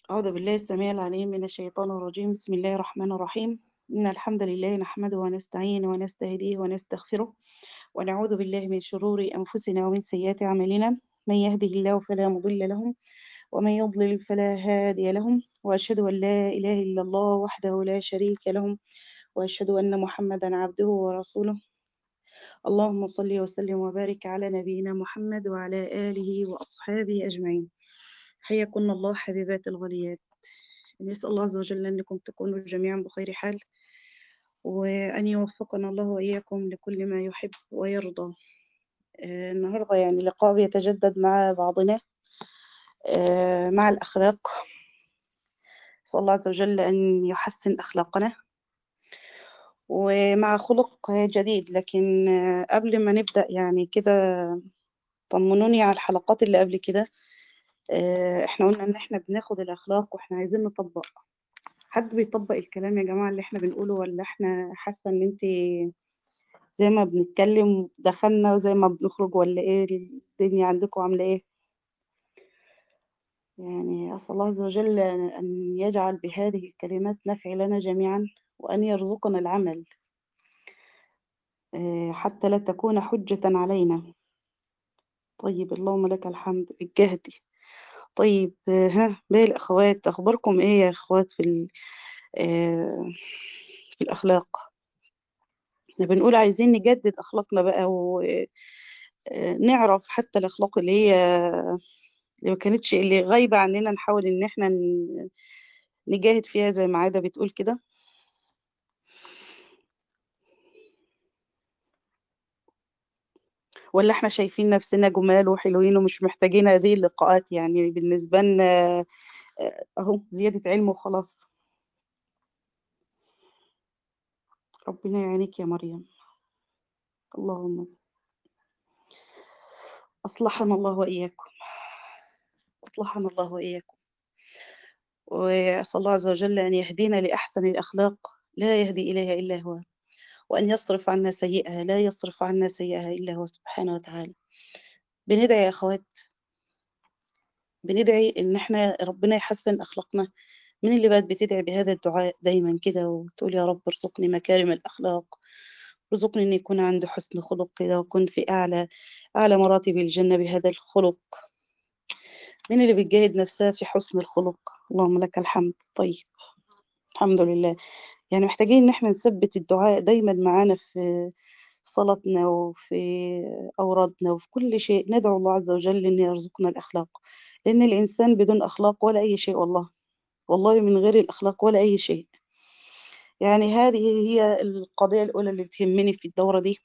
أعوذ بالله السميع العليم من الشيطان الرجيم بسم الله الرحمن الرحيم إن الحمد لله نحمده ونستعينه ونستهديه ونستغفره ونعوذ بالله من شرور أنفسنا ومن سيئات أعمالنا من يهده الله فلا مضل له ومن يضلل فلا هادي له وأشهد أن لا إله إلا الله وحده لا شريك له وأشهد أن محمدا عبده ورسوله اللهم صل وسلم وبارك على نبينا محمد وعلى آله وأصحابه أجمعين حياكم الله حبيبات الغاليات نسأل الله عز وجل أنكم تكونوا جميعا بخير حال وأن يوفقنا الله وإياكم لكل ما يحب ويرضى آه، النهاردة يعني لقاء بيتجدد مع بعضنا آه، مع الأخلاق نسأل الله عز وجل أن يحسن أخلاقنا ومع خلق جديد لكن آه، قبل ما نبدأ يعني كده طمنوني على الحلقات اللي قبل كده آه، احنا قلنا ان احنا بناخد الأخلاق واحنا عايزين نطبق حد بيطبق الكلام يا جماعة اللي احنا بنقوله ولا احنا حاسة ان انت زي ما بنتكلم دخلنا وزي ما بنخرج ولا ايه الدنيا عندكم عاملة ايه يعني أسأل الله عز وجل أن يجعل بهذه الكلمات نفع لنا جميعا وأن يرزقنا العمل آه، حتى لا تكون حجة علينا طيب اللهم لك الحمد بالجهد طيب آه، ها باقي الأخوات أخباركم إيه يا أخوات في ال- آه، في الأخلاق احنا بنقول عايزين نجدد أخلاقنا بقى ونعرف حتى الأخلاق اللي هي اللي ما كانتش اللي غايبة عننا نحاول إن احنا ن- نجاهد فيها زي ما عادة بتقول كده ولا احنا شايفين نفسنا جمال وحلوين ومش محتاجين هذه اللقاءات يعني بالنسبة لنا آه، أهو زيادة علم وخلاص ربنا يعينك يا مريم اللهم أصلحنا الله وإياكم أصلحنا الله وإياكم وأسأل الله عز وجل أن يهدينا لأحسن الأخلاق لا يهدي إليها إلا هو وأن يصرف عنا سيئها لا يصرف عنا سيئها إلا هو سبحانه وتعالى بندعي يا أخوات بندعي إن احنا ربنا يحسن أخلاقنا من اللي بقت بتدعي بهذا الدعاء دايما كده وتقول يا رب ارزقني مكارم الأخلاق ارزقني أن يكون عندي حسن خلق كده وأكون في أعلى أعلى مراتب الجنة بهذا الخلق من اللي بتجاهد نفسها في حسن الخلق اللهم لك الحمد طيب الحمد لله يعني محتاجين ان احنا نثبت الدعاء دايما معانا في صلاتنا وفي أورادنا وفي كل شيء ندعو الله عز وجل أن يرزقنا الأخلاق لأن الإنسان بدون أخلاق ولا أي شيء والله والله من غير الأخلاق ولا أي شيء يعني هذه هي القضية الأولى اللي بتهمني في الدورة دي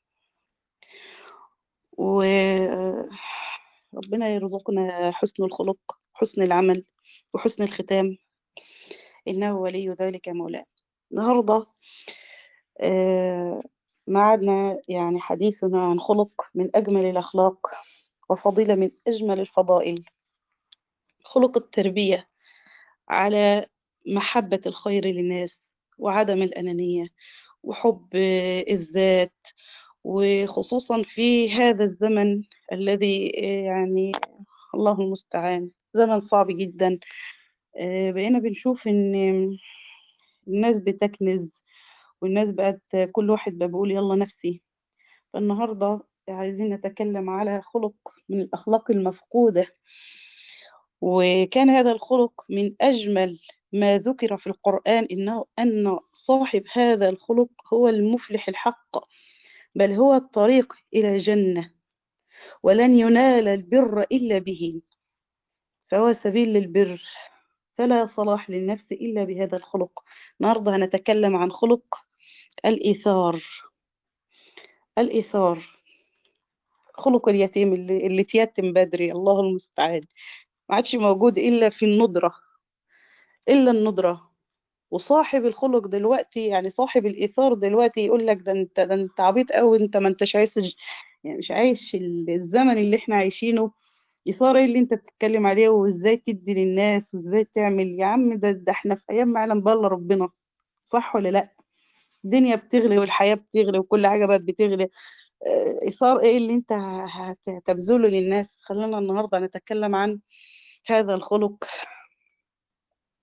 وربنا يرزقنا حسن الخلق حسن العمل وحسن الختام إنه ولي ذلك مولاه النهاردة آه، معادنا يعني حديثنا عن خلق من أجمل الأخلاق وفضيلة من أجمل الفضائل خلق التربية على محبة الخير للناس وعدم الأنانية وحب الذات وخصوصا في هذا الزمن الذي يعني الله المستعان زمن صعب جدا آه، بقينا بنشوف ان الناس بتكنز والناس بقت كل واحد بقى بيقول يلا نفسي فالنهارده عايزين نتكلم على خلق من الأخلاق المفقودة وكان هذا الخلق من أجمل ما ذكر في القرآن إنه أن صاحب هذا الخلق هو المفلح الحق بل هو الطريق إلى الجنة ولن ينال البر إلا به فهو سبيل للبر فلا صلاح للنفس إلا بهذا الخلق النهاردة هنتكلم عن خلق الإيثار الإيثار خلق اليتيم اللي, اللي تيتم بدري الله المستعان ما عادش موجود إلا في الندرة إلا الندرة وصاحب الخلق دلوقتي يعني صاحب الإيثار دلوقتي يقول لك ده انت ده انت عبيط قوي انت ما انتش عايش يعني مش عايش الزمن اللي احنا عايشينه إيثار ايه اللي انت بتتكلم عليه وازاي تدي للناس وازاي تعمل يا عم ده, ده احنا في ايام ما يعلم بالله ربنا صح ولا لا الدنيا بتغلي والحياة بتغلي وكل حاجة بقت بتغلي آه، إيثار ايه اللي انت هتبذله للناس خلينا النهاردة نتكلم عن هذا الخلق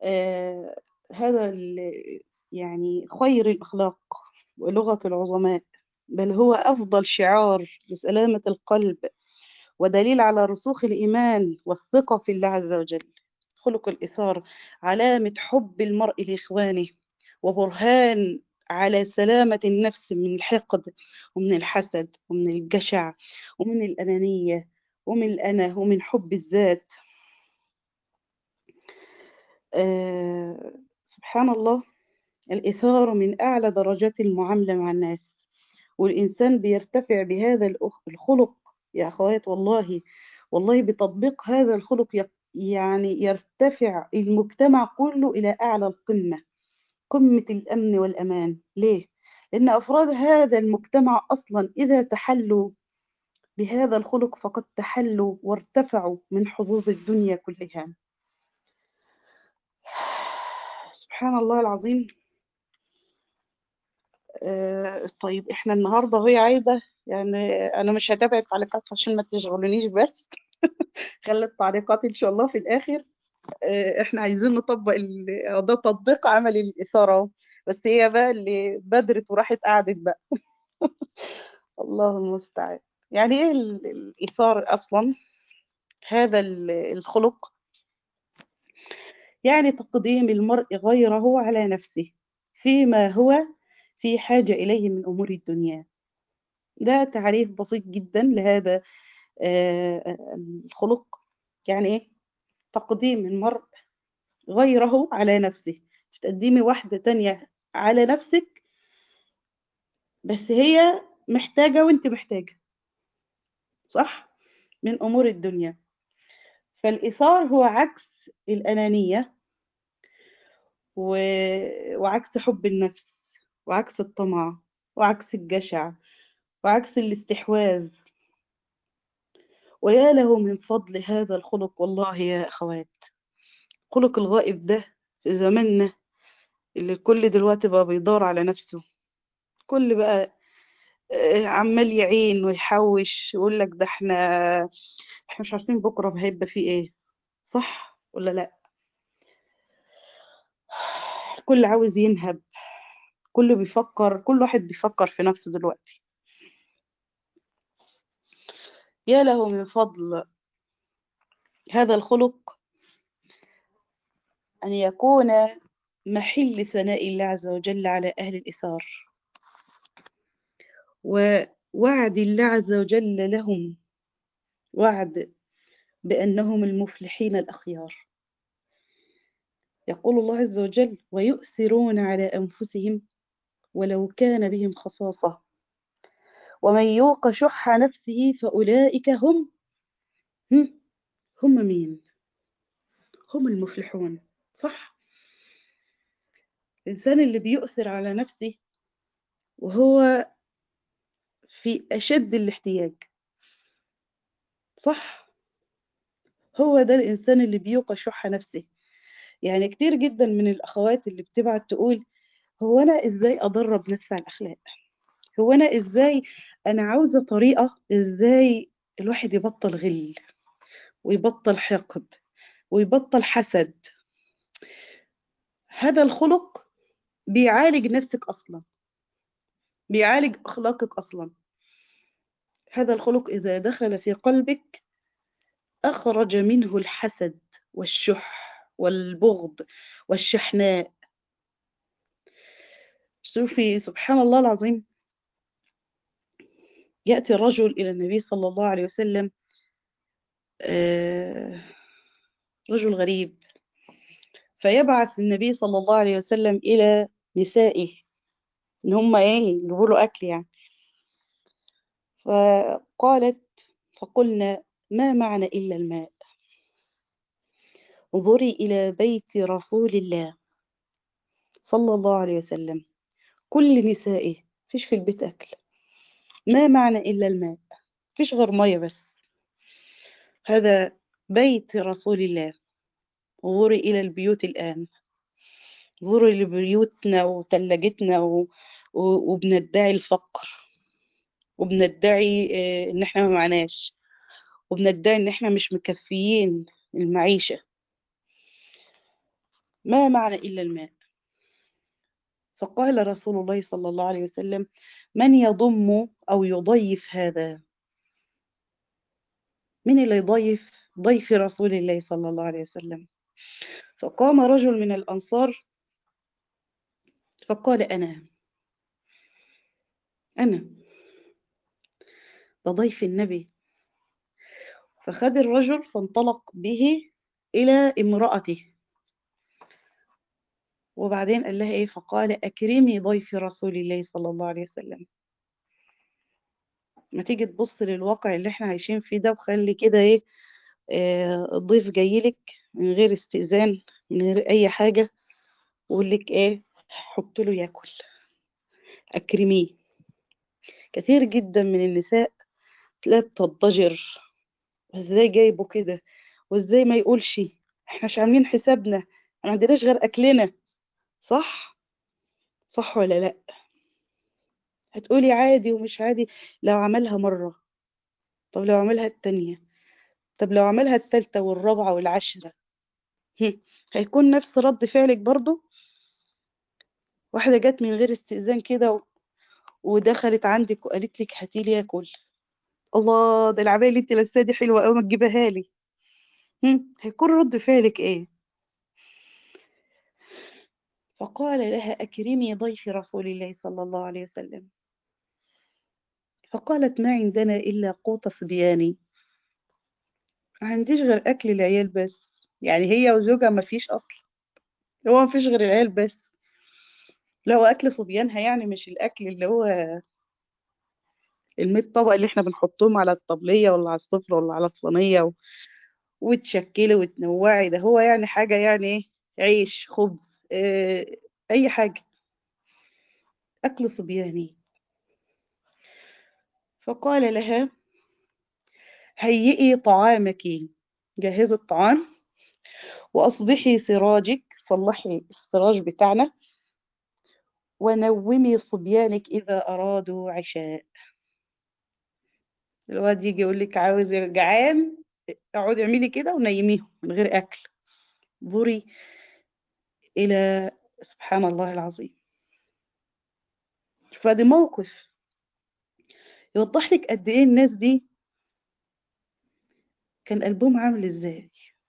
آه هذا ال- يعني خير الأخلاق ولغة العظماء بل هو أفضل شعار لسلامة القلب ودليل على رسوخ الإيمان والثقة في الله عز وجل خلق الإثار علامة حب المرء لإخوانه وبرهان على سلامة النفس من الحقد ومن الحسد ومن الجشع ومن الأنانية ومن الأنا ومن حب الذات آه سبحان الله الإثارة من أعلى درجات المعاملة مع الناس والإنسان بيرتفع بهذا الأخ- الخلق يا أخوات والله والله بتطبيق هذا الخلق ي- يعني يرتفع المجتمع كله إلى أعلى القمة قمة الأمن والأمان ليه؟ لأن أفراد هذا المجتمع أصلا إذا تحلوا بهذا الخلق فقد تحلوا وارتفعوا من حظوظ الدنيا كلها سبحان الله العظيم آه، طيب احنا النهارده وهي عايزة يعني انا مش هتابع التعليقات عشان ما تشغلونيش بس خلي التعليقات ان شاء الله في الاخر آه، احنا عايزين نطبق ال- أو ده تطبيق عملي للإثارة أهو. بس هي بقى اللي بدرت وراحت قعدت بقى الله المستعان يعني ايه ال- الإثارة اصلا هذا ال- الخلق يعني تقديم المرء غيره على نفسه فيما هو في حاجة إليه من أمور الدنيا ده تعريف بسيط جدا لهذا آه، آه، الخلق يعني ايه تقديم المرء غيره على نفسه تقدمي واحدة تانية على نفسك بس هي محتاجة وانت محتاجة صح من أمور الدنيا فالإيثار هو عكس الأنانية و... وعكس حب النفس وعكس الطمع وعكس الجشع وعكس الاستحواذ ويا له من فضل هذا الخلق والله يا أخوات خلق الغائب ده في زماننا اللي الكل دلوقتي بقى بيدور على نفسه كل بقى آه، عمال يعين ويحوش يقول لك ده احنا احنا مش عارفين بكرة هيبقى فيه ايه صح ولا لا الكل عاوز ينهب كله بيفكر كل واحد بيفكر في نفسه دلوقتي يا له من فضل هذا الخلق أن يكون محل ثناء الله عز وجل على أهل الإثار ووعد الله عز وجل لهم وعد بأنهم المفلحين الأخيار يقول الله عز وجل ويؤثرون على أنفسهم ولو كان بهم خصاصة ومن يوق شح نفسه فأولئك هم هم, هم مين هم المفلحون صح الإنسان اللي بيؤثر على نفسه وهو في أشد الاحتياج صح هو ده الإنسان اللي بيوقى شح نفسه يعني كتير جدا من الأخوات اللي بتبعت تقول هو أنا إزاي أدرب نفسي على الأخلاق هو أنا إزاي أنا عاوزة طريقة إزاي الواحد يبطل غل ويبطل حقد ويبطل حسد هذا الخلق بيعالج نفسك أصلا بيعالج أخلاقك أصلا هذا الخلق إذا دخل في قلبك أخرج منه الحسد والشح والبغض والشحناء شوفي سبحان الله العظيم يأتي الرجل إلى النبي صلى الله عليه وسلم آه، رجل غريب فيبعث النبي صلى الله عليه وسلم إلى نسائه إن هم إيه يجيبوا له أكل يعني فقالت فقلنا ما معنى إلا الماء انظري إلى بيت رسول الله صلى الله عليه وسلم كل نسائه فيش في البيت أكل ما معنى إلا الماء فيش غير مية بس هذا بيت رسول الله انظري إلى البيوت الآن انظري لبيوتنا وثلاجتنا و... و... وبندعي الفقر وبندعي آه، إن إحنا ما معناش وبندعي إن إحنا مش مكفيين المعيشة ما معنى إلا الماء فقال رسول الله صلى الله عليه وسلم من يضم أو يضيف هذا من اللي يضيف ضيف رسول الله صلى الله عليه وسلم فقام رجل من الأنصار فقال أنا أنا ده ضيف النبي فخذ الرجل فانطلق به إلى امرأته وبعدين قال لها إيه فقال أكرمي ضيف رسول الله صلى الله عليه وسلم ما تيجي تبص للواقع اللي احنا عايشين فيه ده وخلي كده ايه آه، الضيف جايلك من غير استئذان من غير أي حاجة ويقول لك ايه حط له ياكل أكرميه كثير جدا من النساء تلاقي بتضجر وازاي جايبه كده وازاي ما يقولش احنا مش عاملين حسابنا ما عندناش غير أكلنا صح صح ولا لا هتقولي عادي ومش عادي لو عملها مرة طب لو عملها التانية طب لو عملها التالتة والرابعة والعشرة هم، هيكون نفس رد فعلك برضو واحدة جت من غير استئذان كده و- ودخلت عندك وقالت لك هاتي لي اكل الله ده العباية اللي انت لابساها دي حلوة قوي ما تجيبها لي هم، هيكون رد فعلك ايه فقال لها أكرمي ضيف رسول الله صلى الله عليه وسلم فقالت ما عندنا إلا قوت صبياني ما عنديش غير أكل العيال بس يعني هي وزوجها ما فيش أصلا هو ما فيش غير العيال بس لو أكل صبيانها يعني مش الأكل اللي هو الميت طبق اللي احنا بنحطهم على الطبلية ولا على السفرة ولا على الصينية و... وتشكلي وتنوعي ده هو يعني حاجة يعني ايه عيش خبز اه أي حاجة أكل صبياني فقال لها هيئي طعامك جهزي الطعام وأصبحي سراجك صلحي السراج بتاعنا ونومي صبيانك إذا أرادوا عشاء الواد يجي يقول لك عاوز جعان اقعدي اعملي كده ونيميهم من غير أكل انظري إلى سبحان الله العظيم فده موقف يوضح لك قد إيه الناس دي كان قلبهم عامل إزاي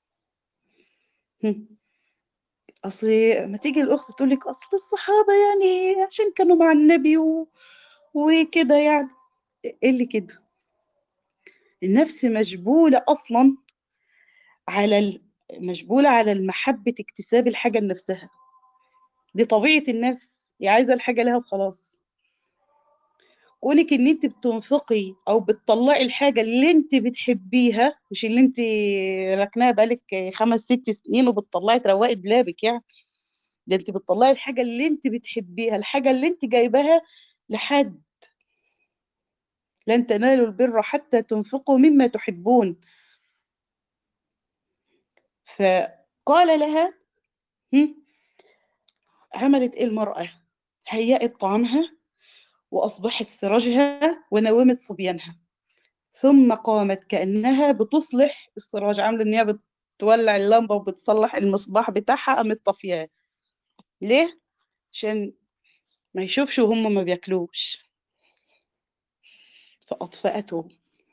هم. أصل ما تيجي الأخت تقول لك أصل الصحابة يعني عشان كانوا مع النبي و... وكده يعني إيه اللي كده النفس مجبولة أصلا على ال... مجبولة على المحبة اكتساب الحاجة لنفسها دي طبيعة النفس هي عايزة الحاجة لها وخلاص كونك ان انت بتنفقي او بتطلعي الحاجة اللي انت بتحبيها مش اللي انت ركناها بقالك خمس ست سنين وبتطلعي تروقي دولابك يعني ده انت بتطلعي الحاجة اللي انت بتحبيها الحاجة اللي انت جايباها لحد لن تنالوا البر حتى تنفقوا مما تحبون فقال لها هم؟ عملت ايه المرأة هيأت طعامها وأصبحت سراجها ونومت صبيانها ثم قامت كأنها بتصلح السراج عاملة إن هي بتولع اللمبة وبتصلح المصباح بتاعها قامت طافياه ليه؟ عشان ما يشوفش وهم ما بياكلوش فأطفأته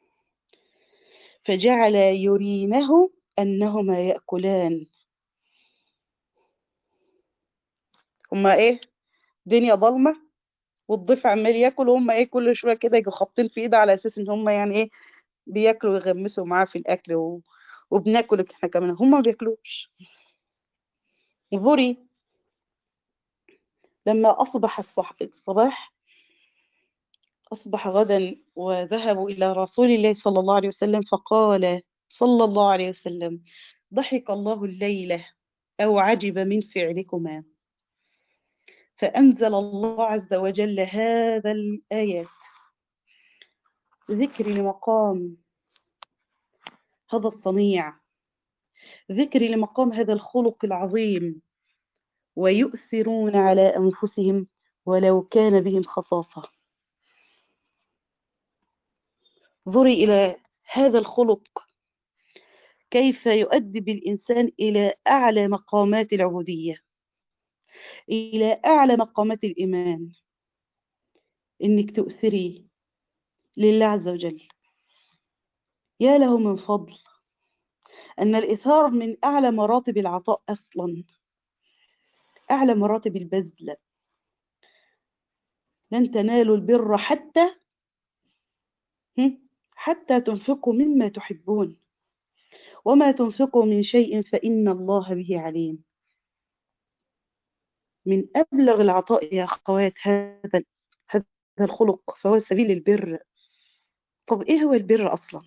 فجعل يرينه أنهما يأكلان هما إيه؟ دنيا ضلمة والضيف عمال ياكل وهم ايه كل شويه كده يجوا خابطين في ايده على اساس ان هم يعني ايه بياكلوا ويغمسوا معاه في الاكل و... وبناكل احنا كمان هم ما بياكلوش انظري لما اصبح الصح... الصباح اصبح غدا وذهبوا الى رسول الله صلى الله عليه وسلم فقال صلى الله عليه وسلم ضحك الله الليله او عجب من فعلكما فأنزل الله عز وجل هذا الآيات ذكر لمقام هذا الصنيع ذكر لمقام هذا الخلق العظيم ويؤثرون على أنفسهم ولو كان بهم خصاصة انظري إلى هذا الخلق كيف يؤدب الإنسان إلى أعلى مقامات العبودية إلى أعلى مقامات الإيمان إنك تؤثري لله عز وجل يا له من فضل أن الإثار من أعلى مراتب العطاء أصلا أعلى مراتب البذل لن تنالوا البر حتى حتى تنفقوا مما تحبون وما تنفقوا من شيء فإن الله به عليم من أبلغ العطاء يا أخوات هذا هذا الخلق فهو سبيل البر طب إيه هو البر أصلا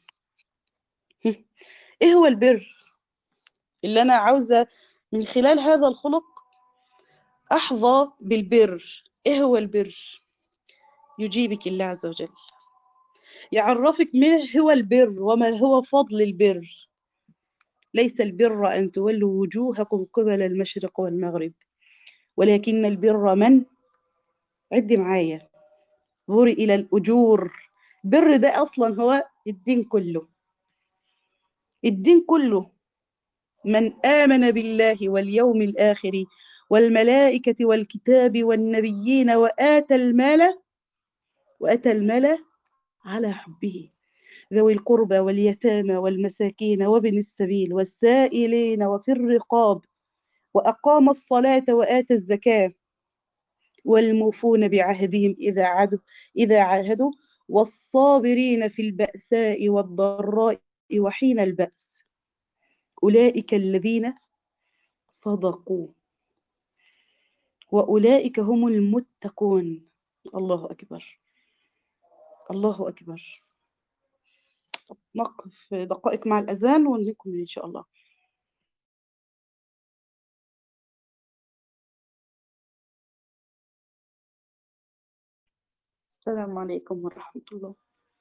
إيه هو البر اللي أنا عاوزة من خلال هذا الخلق أحظى بالبر إيه هو البر يجيبك الله عز وجل يعرفك ما هو البر وما هو فضل البر ليس البر أن تولوا وجوهكم قبل المشرق والمغرب ولكن البر من عد معايا انظري إلى الأجور بر ده أصلا هو الدين كله الدين كله من آمن بالله واليوم الآخر والملائكة والكتاب والنبيين وآتى المال وآتى المال على حبه ذوي القربى واليتامى والمساكين وابن السبيل والسائلين وفي الرقاب وأقام الصلاة وآتى الزكاة والموفون بعهدهم إذا عهدوا إذا عاهدوا والصابرين في البأساء والضراء وحين البأس أولئك الذين صدقوا وأولئك هم المتقون الله أكبر الله أكبر نقف دقائق مع الأذان ونكمل إن شاء الله السلام عليكم ورحمة الله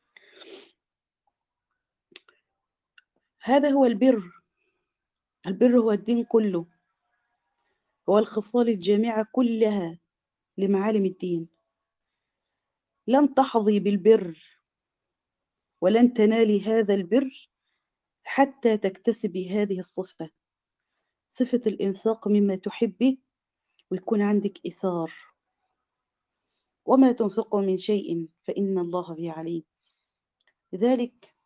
هذا هو البر البر هو الدين كله هو الخصال الجامعة كلها لمعالم الدين لن تحظي بالبر ولن تنالي هذا البر حتى تكتسبي هذه الصفة صفة الإنفاق مما تحبي ويكون عندك إثار وما تنفقوا من شيء فإن الله به عليم لذلك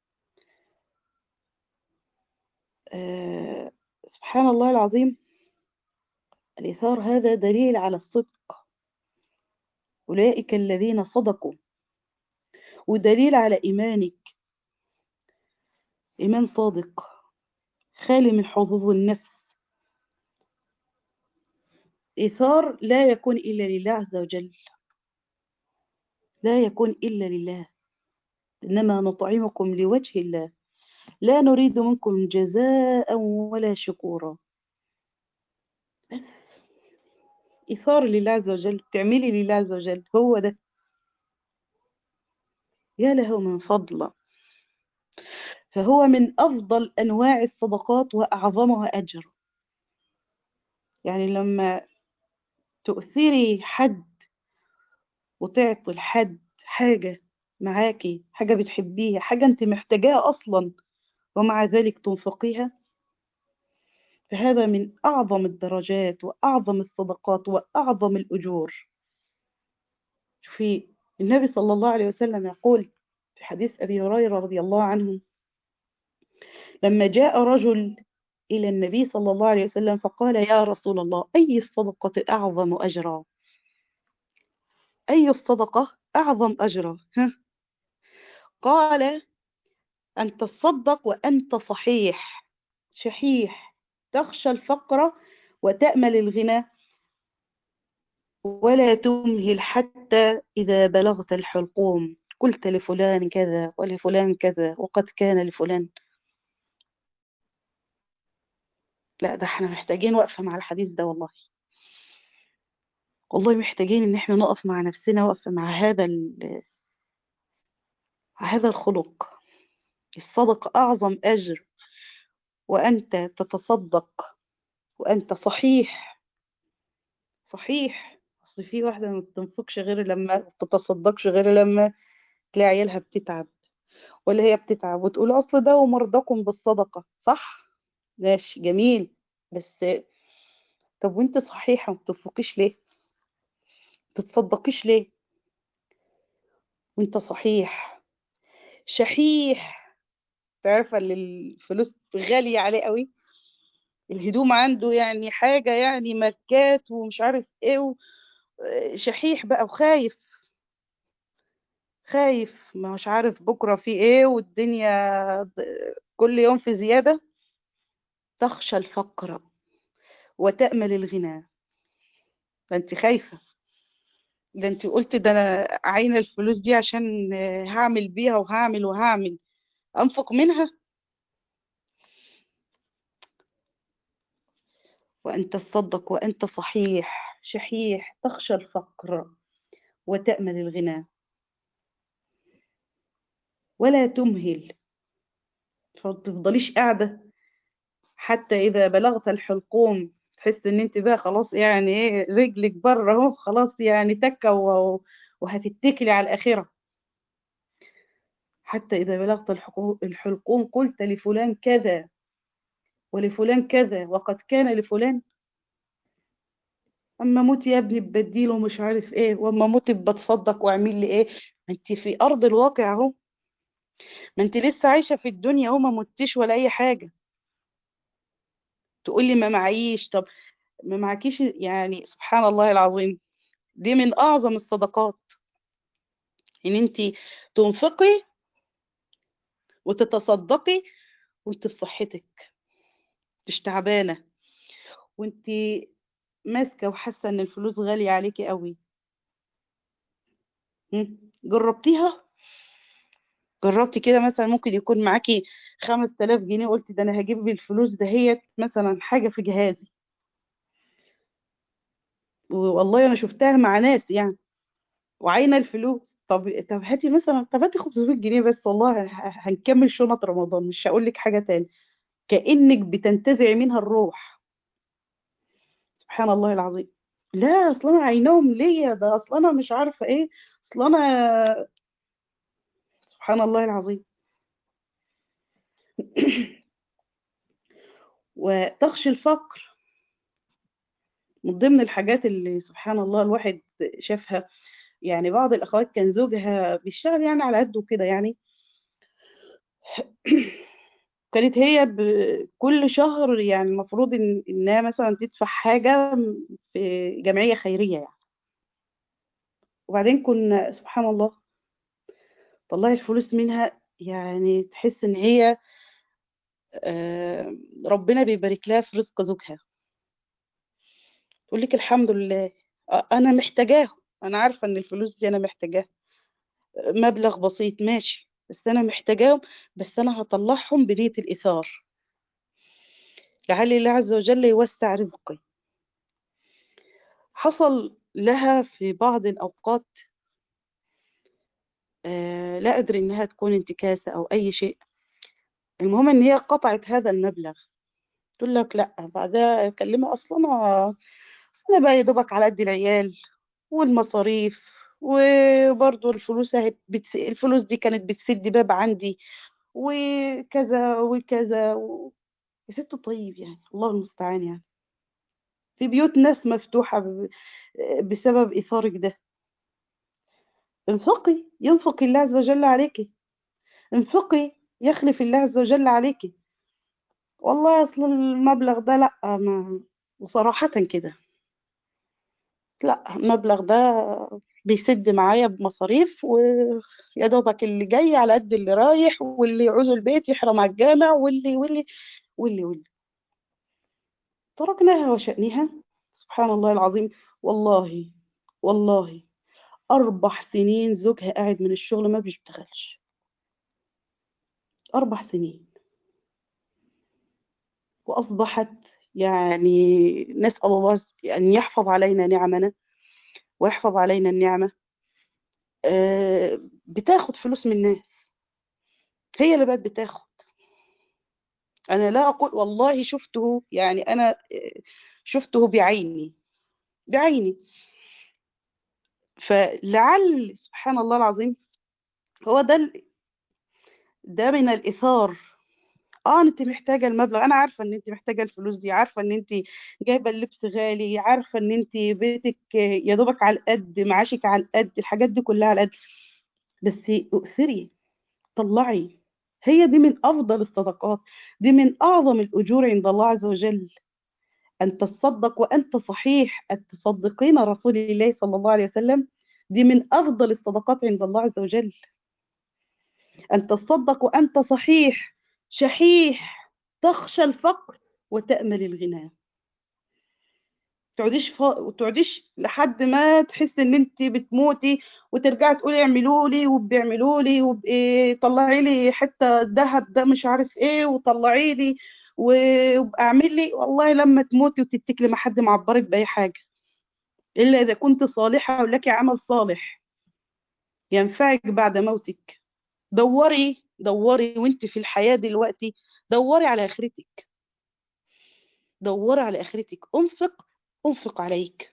آه سبحان الله العظيم الإثار هذا دليل على الصدق أولئك الذين صدقوا ودليل على إيمانك إيمان صادق خالي من حظوظ النفس إيثار لا يكون إلا لله عز وجل لا يكون إلا لله إنما نطعمكم لوجه الله لا نريد منكم جزاء ولا شكورا بس إيثار لله عز وجل تعملي لله عز وجل هو ده يا له من فضل فهو من أفضل أنواع الصدقات وأعظمها أجر يعني لما تؤثري حد وتعطي الحد حاجة معاكي حاجة بتحبيها حاجة انت محتاجاها أصلا ومع ذلك تنفقيها فهذا من أعظم الدرجات وأعظم الصدقات وأعظم الأجور شوفي النبي صلى الله عليه وسلم يقول في حديث أبي هريرة رضي الله عنه لما جاء رجل إلى النبي صلى الله عليه وسلم فقال يا رسول الله أي الصدقة أعظم أجرا أي الصدقة أعظم أجرا ها؟ قال أن تصدق وأنت صحيح شحيح تخشى الفقر وتأمل الغنى ولا تمهل حتى إذا بلغت الحلقوم قلت لفلان كذا ولفلان كذا وقد كان لفلان لا ده احنا محتاجين وقفة مع الحديث ده والله والله محتاجين ان احنا نقف مع نفسنا وقفة مع هذا هذا الخلق الصدق أعظم أجر وأنت تتصدق وأنت صحيح صحيح أصل في واحدة ما بتنفقش غير لما تتصدقش غير لما تلاقي عيالها بتتعب ولا هي بتتعب وتقول اصل ده مرضاكم بالصدقة صح ماشي جميل بس طب وانت صحيحة ما بتنفقيش ليه تتصدقيش ليه وانت صحيح شحيح تعرف اللي الفلوس غالية عليه قوي الهدوم عنده يعني حاجة يعني ماركات ومش عارف ايه و... شحيح بقى وخايف خايف مش عارف بكرة في ايه والدنيا كل يوم في زيادة تخشى الفقر وتأمل الغنى فانت خايفة ده انت قلت ده انا عاينة الفلوس دي عشان هعمل بيها وهعمل وهعمل انفق منها وأن تصدق وأنت صحيح شحيح تخشى الفقر وتأمل الغنى ولا تمهل فتفضليش قاعدة حتى إذا بلغت الحلقوم تحس إن أنت بقى خلاص يعني إيه رجلك بره أهو خلاص يعني تكة وهتتكلي على الآخرة حتى إذا بلغت الحلقوم قلت لفلان كذا ولفلان كذا وقد كان لفلان اما موت يا ابني ببديله ومش عارف ايه واما موت بتصدق واعمل لي ايه ما انت في ارض الواقع اهو ما انت لسه عايشه في الدنيا اهو ما متش ولا اي حاجه تقول لي ما معيش طب ما معكيش يعني سبحان الله العظيم دي من اعظم الصدقات ان انت تنفقي وتتصدقي وانت في صحتك مش تعبانه وانت ماسكه وحاسه ان الفلوس غاليه عليكي قوي جربتيها جربتي كده مثلا ممكن يكون معاكي 5000 جنيه قلتي ده انا هجيب الفلوس دهيت مثلا حاجه في جهازي والله انا شفتها مع ناس يعني وعاينه الفلوس طب طب هاتي مثلا طب هاتي 500 جنيه بس والله هنكمل شنط رمضان مش هقول لك حاجه تاني كانك بتنتزعي منها الروح سبحان الله العظيم لا اصل انا عينهم ليا ده اصل انا مش عارفه ايه اصل انا سبحان الله العظيم وتخشي الفقر من ضمن الحاجات اللي سبحان الله الواحد شافها يعني بعض الأخوات كان زوجها بيشتغل يعني على قده كده يعني كانت هي كل شهر يعني المفروض إن إنها مثلا تدفع حاجة في جمعية خيرية يعني وبعدين كنا سبحان الله طلعي الفلوس منها يعني تحس إن هي ربنا بيبارك لها في رزق زوجها تقول لك الحمد لله انا محتاجاه انا عارفه ان الفلوس دي انا محتاجاها مبلغ بسيط ماشي بس انا محتاجاهم بس انا هطلعهم بنيه الايثار لعل الله عز وجل يوسع رزقي حصل لها في بعض الاوقات آه لا ادري انها تكون انتكاسه او اي شيء المهم ان هي قطعت هذا المبلغ تقول لك لا بعدها اكلمها اصلا انا انا بقى يا دوبك على قد العيال والمصاريف وبرضه الفلوس اهي بتس... الفلوس دي كانت بتسد باب عندي وكذا وكذا و... يا ست طيب يعني الله المستعان يعني في بيوت ناس مفتوحة ب... بسبب إيثارك ده انفقي ينفق الله عز وجل عليك انفقي يخلف الله عز وجل عليك والله أصل المبلغ ده لأ ما وصراحة كده لا المبلغ ده بيسد معايا بمصاريف ويا دوبك اللي جاي على قد اللي رايح واللي يعوز البيت يحرم على الجامع واللي واللي واللي واللي تركناها وشأنها سبحان الله العظيم والله والله أربع سنين زوجها قاعد من الشغل ما بيشتغلش أربع سنين وأصبحت يعني نسأل الله أن يحفظ علينا نعمنا ويحفظ علينا النعمة بتاخد فلوس من الناس هي اللي بقت بتاخد أنا لا أقول والله شفته يعني أنا شفته بعيني بعيني فلعل سبحان الله العظيم هو ده ده من الإثار اه انت محتاجة المبلغ انا عارفة ان انت محتاجة الفلوس دي عارفة ان انت جايبة اللبس غالي عارفة ان انت بيتك يا دوبك على القد معاشك على القد الحاجات دي كلها على القد بس اؤثري طلعي هي دي من افضل الصدقات دي من اعظم الاجور عند الله عز وجل ان تصدق وانت صحيح ان تصدقين رسول الله صلى الله عليه وسلم دي من افضل الصدقات عند الله عز وجل ان تصدق وانت صحيح شحيح تخشى الفقر وتأمل الغنى تقعديش ف... تقعديش لحد ما تحس ان انت بتموتي وترجعي تقولي اعملوا لي وبيعملوا لي وبإيه طلعي لي حته ذهب ده مش عارف ايه وطلعي لي واعمل لي والله لما تموتي وتتكلي ما حد معبرك باي حاجه الا اذا كنت صالحه ولك عمل صالح ينفعك بعد موتك دوري دوري وانت في الحياه دلوقتي دوري على اخرتك دوري على اخرتك انفق انفق عليك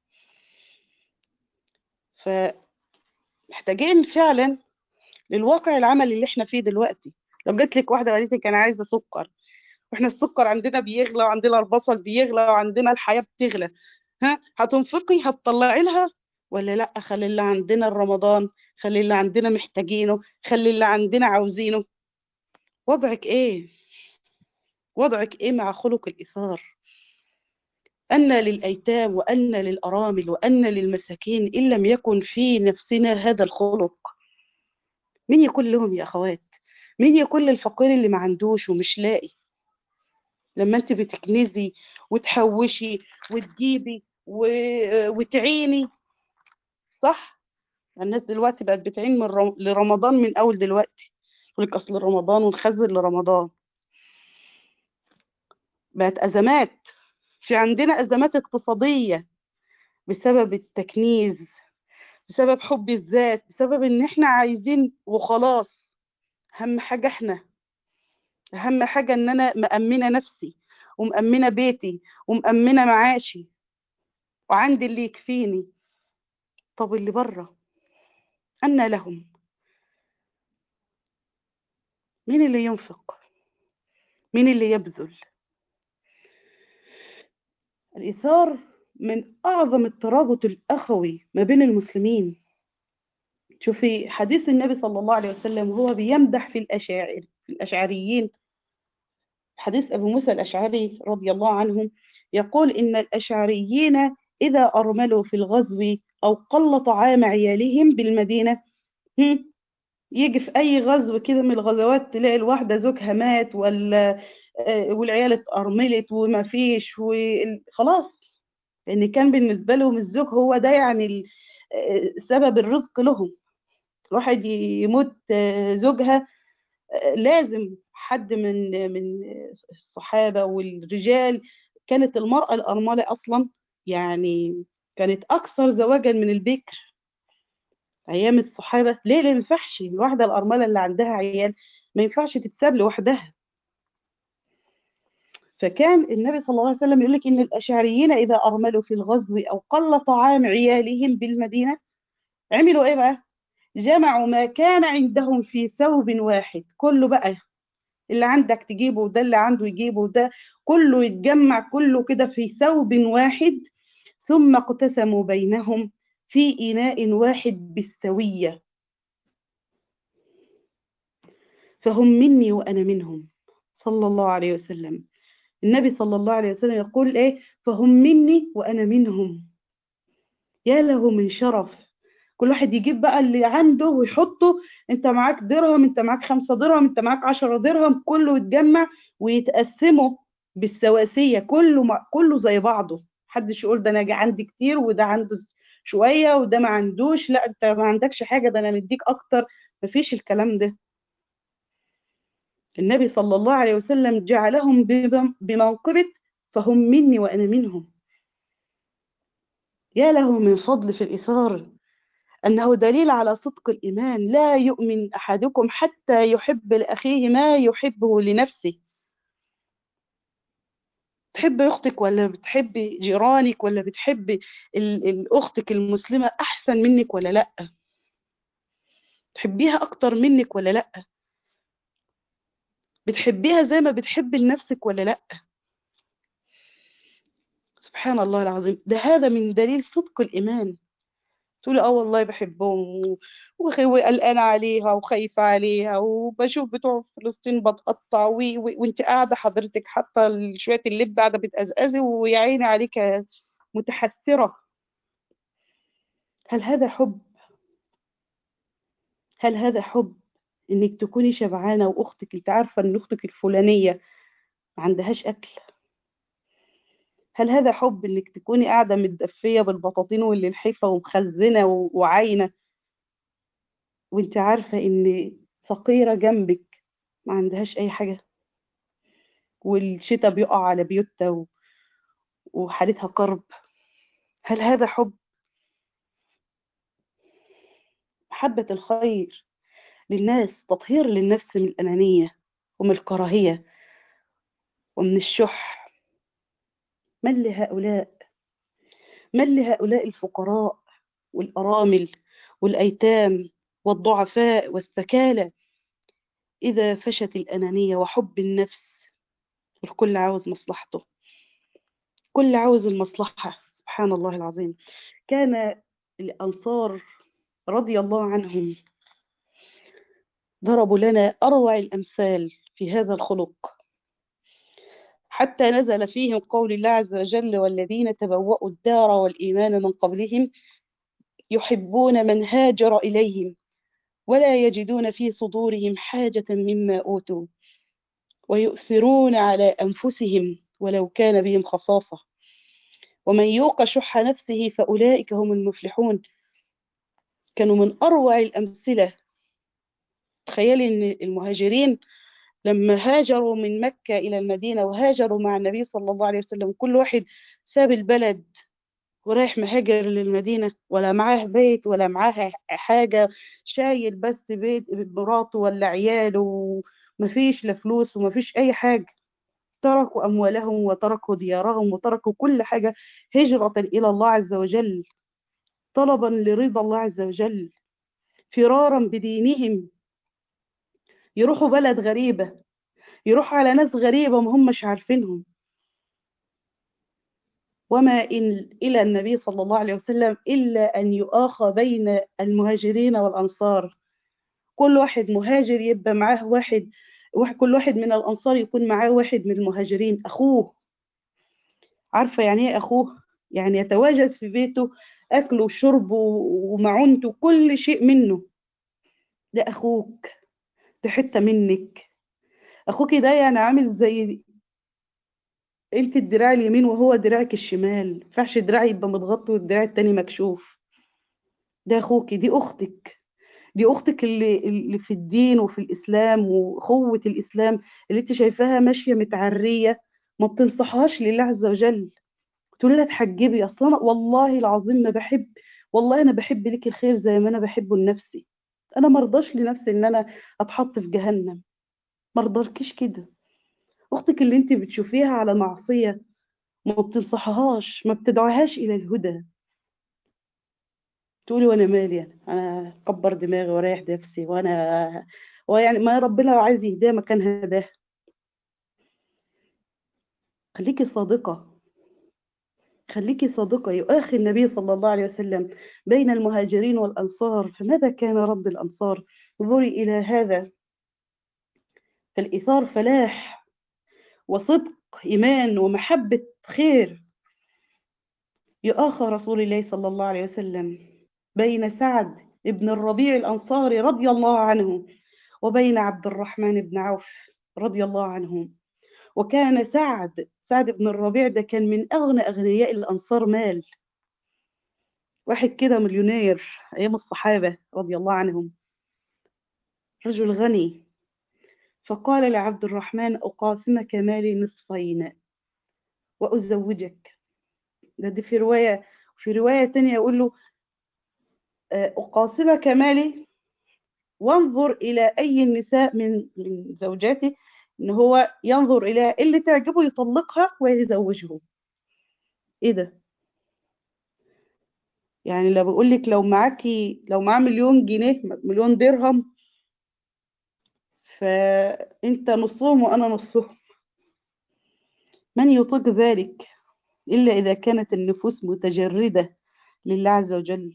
فمحتاجين فعلا للواقع العملي اللي احنا فيه دلوقتي لو جات لك واحده قالت لك انا عايزه سكر واحنا السكر عندنا بيغلى وعندنا البصل بيغلى وعندنا الحياه بتغلى ها هتنفقي هتطلعي لها ولا لا خلي اللي عندنا رمضان خلي اللي عندنا محتاجينه خلي اللي عندنا عاوزينه وضعك ايه وضعك ايه مع خلق الايثار أن للأيتام وأن للأرامل وأن للمساكين إن لم يكن في نفسنا هذا الخلق مين يكون لهم يا أخوات مين يكون للفقير اللي ما عندوش ومش لاقي لما انت بتكنزي وتحوشي وتجيبي و... وتعيني صح الناس دلوقتي بقت بتعين من رم... لرمضان من أول دلوقتي يقول لك أصل رمضان ونخزن لرمضان بقت أزمات في عندنا أزمات اقتصادية بسبب التكنيز بسبب حب الذات بسبب ان احنا عايزين وخلاص اهم حاجة احنا اهم حاجة ان انا مأمنة نفسي ومأمنة بيتي ومأمنة معاشي وعندي اللي يكفيني طب اللي بره أنا لهم مين اللي ينفق مين اللي يبذل الإيثار من أعظم الترابط الأخوي ما بين المسلمين شوفي حديث النبي صلى الله عليه وسلم وهو بيمدح في الأشاعر في الأشعريين حديث أبو موسى الأشعري رضي الله عنهم يقول إن الأشعريين إذا أرملوا في الغزو أو قل طعام عيالهم بالمدينة يجي في أي غزو كده من الغزوات تلاقي الواحدة زوجها مات ولا والعيال اتأرملت وما فيش وخلاص لأن كان بالنسبة لهم الزوج هو ده يعني سبب الرزق لهم الواحد يموت زوجها لازم حد من من الصحابة والرجال كانت المرأة الأرملة أصلا يعني كانت أكثر زواجا من البكر أيام الصحابة ليه ما ينفعش الواحدة الأرملة اللي عندها عيال ما ينفعش تتساب لوحدها فكان النبي صلى الله عليه وسلم يقول لك إن الأشعريين إذا أرملوا في الغزو أو قل طعام عيالهم بالمدينة عملوا إيه بقى؟ جمعوا ما كان عندهم في ثوب واحد كله بقى اللي عندك تجيبه وده اللي عنده يجيبه وده كله يتجمع كله كده في ثوب واحد ثم اقتسموا بينهم في إناء واحد بالسوية فهم مني وأنا منهم صلى الله عليه وسلم النبي صلى الله عليه وسلم يقول إيه فهم مني وأنا منهم يا له من شرف كل واحد يجيب بقى اللي عنده ويحطه انت معاك درهم انت معاك خمسة درهم انت معاك عشرة درهم كله يتجمع ويتقسموا بالسواسية كله مع كله زي بعضه محدش يقول ده انا عندي كتير وده عنده شوية وده ما عندوش لا انت ما عندكش حاجة ده انا مديك اكتر مفيش الكلام ده النبي صلى الله عليه وسلم جعلهم بموقبة فهم مني وأنا منهم يا له من فضل في الإثار أنه دليل على صدق الإيمان لا يؤمن أحدكم حتى يحب لأخيه ما يحبه لنفسه تحب أختك ولا بتحب جيرانك ولا بتحب أختك المسلمة أحسن منك ولا لأ تحبيها أكتر منك ولا لأ بتحبيها زي ما بتحبي لنفسك ولا لا سبحان الله العظيم ده هذا من دليل صدق الإيمان تقولي اه والله بحبهم و- وخ- وقلقانة عليها وخايفة عليها وبشوف بتوع فلسطين بتقطع و... و... وانت قاعدة حضرتك حاطة ال- شوية اللب قاعدة بتقزقزي ويا عيني عليك متحسرة هل هذا حب هل هذا حب انك تكوني شبعانة واختك انت عارفة ان اختك الفلانية ما عندهاش اكل هل هذا حب انك تكوني قاعدة متدفية بالبطاطين واللحيفة ومخزنة و- وعاينة وانت عارفة ان فقيرة جنبك ما عندهاش اي حاجة والشتاء بيقع على بيوتها و- وحالتها كرب هل هذا حب محبة الخير للناس تطهير للنفس من الأنانية ومن الكراهية ومن الشح من لهؤلاء من لهؤلاء الفقراء والأرامل والأيتام والضعفاء والثكالى إذا فشت الأنانية وحب النفس الكل عاوز مصلحته كل عاوز المصلحة سبحان الله العظيم كان الأنصار رضي الله عنهم ضربوا لنا أروع الأمثال في هذا الخلق حتى نزل فيهم قول الله عز وجل والذين تبوأوا الدار والإيمان من قبلهم يحبون من هاجر إليهم ولا يجدون في صدورهم حاجة مما أوتوا ويؤثرون على أنفسهم ولو كان بهم خصاصة ومن يوق شح نفسه فأولئك هم المفلحون كانوا من أروع الأمثلة تخيلي أن المهاجرين لما هاجروا من مكة إلى المدينة وهاجروا مع النبي صلى الله عليه وسلم كل واحد ساب البلد ورايح مهاجر للمدينة ولا معاه بيت ولا معاه حاجة شايل بس بيت مراته ولا عياله ومفيش لا فلوس ومفيش أي حاجة تركوا أموالهم وتركوا ديارهم وتركوا كل حاجة هجرة إلى الله عز وجل طلبا لرضا الله عز وجل فرارا بدينهم يروحوا بلد غريبة يروحوا على ناس غريبة ما همش عارفينهم وما إن إلى النبي صلى الله عليه وسلم إلا أن يؤاخى بين المهاجرين والأنصار كل واحد مهاجر يبقى معاه واحد واحد- كل واحد من الأنصار يكون معاه واحد من المهاجرين أخوه عارفة يعني إيه أخوه يعني يتواجد في بيته أكله وشربه ومعونته كل شيء منه ده أخوك ده حتة منك أخوك ده يعني عامل زي انت الدراع اليمين وهو دراعك الشمال ما ينفعش دراع يبقى متغطي والدراع التاني مكشوف ده اخوكي دي اختك دي اختك اللي اللي في الدين وفي الاسلام واخوه الاسلام اللي انت شايفاها ماشيه متعريه ما بتنصحهاش لله عز وجل تقولي لها تحجبي اصلا أنا والله العظيم ما بحب والله انا بحب لك الخير زي ما انا بحبه لنفسي انا ما ارضاش لنفسي ان انا اتحط في جهنم ما ارضاكيش كده اختك اللي انت بتشوفيها على معصيه ما بتنصحهاش ما بتدعوهاش الى الهدى تقولي وانا مالي انا انا اكبر دماغي واريح نفسي وانا ويعني ما ربنا لو عايز يهديها مكان هداه خليكي صادقة خليكي صادقة يؤاخي النبي صلى الله عليه وسلم بين المهاجرين والأنصار فماذا كان رد الأنصار انظري إلى هذا فالإيثار فلاح وصدق إيمان ومحبة خير يؤاخى رسول الله صلى الله عليه وسلم بين سعد ابن الربيع الأنصاري رضي الله عنه وبين عبد الرحمن بن عوف رضي الله عنهم وكان سعد سعد بن الربيع ده كان من أغنى أغنياء الأنصار مال واحد كده مليونير أيام الصحابة رضي الله عنهم رجل غني فقال لعبد الرحمن أقاسمك مالي نصفين وأزوجك ده دي في رواية في رواية تانية يقول له آه، أقاسمك مالي وانظر إلى أي النساء من من زوجاتي إن هو ينظر إلى اللي تعجبه يطلقها ويزوجه إيه ده؟ يعني لو بقول لك لو معاكي لو معاه مليون جنيه مليون درهم فأنت نصهم وأنا نصهم من يطيق ذلك إلا إذا كانت النفوس متجردة لله عز وجل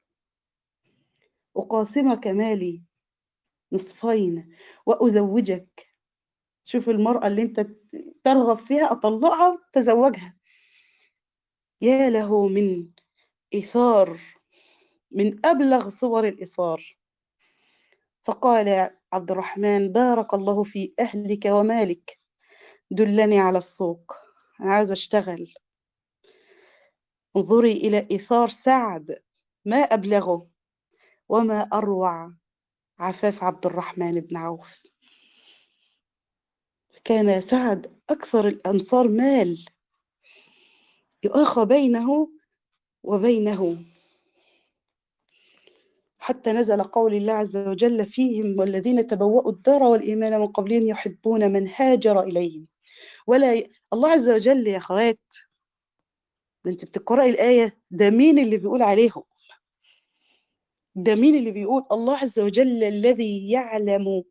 أقاسم كمالي نصفين وأزوجك شوف المرأة اللي انت ترغب فيها أطلقها تزوجها يا له من إيثار من أبلغ صور الإيثار فقال عبد الرحمن بارك الله في أهلك ومالك دلني على السوق أنا عايز أشتغل انظري إلى إيثار سعد ما أبلغه وما أروع عفاف عبد الرحمن بن عوف كان سعد أكثر الأنصار مال يؤاخى بينه وبينه حتى نزل قول الله عز وجل فيهم والذين تبوأوا الدار والإيمان من قبلهم يحبون من هاجر إليهم ولا ي... الله عز وجل يا أخوات ده أنت بتقرأي الآية ده مين اللي بيقول عليهم ده مين اللي بيقول الله عز وجل الذي يعلم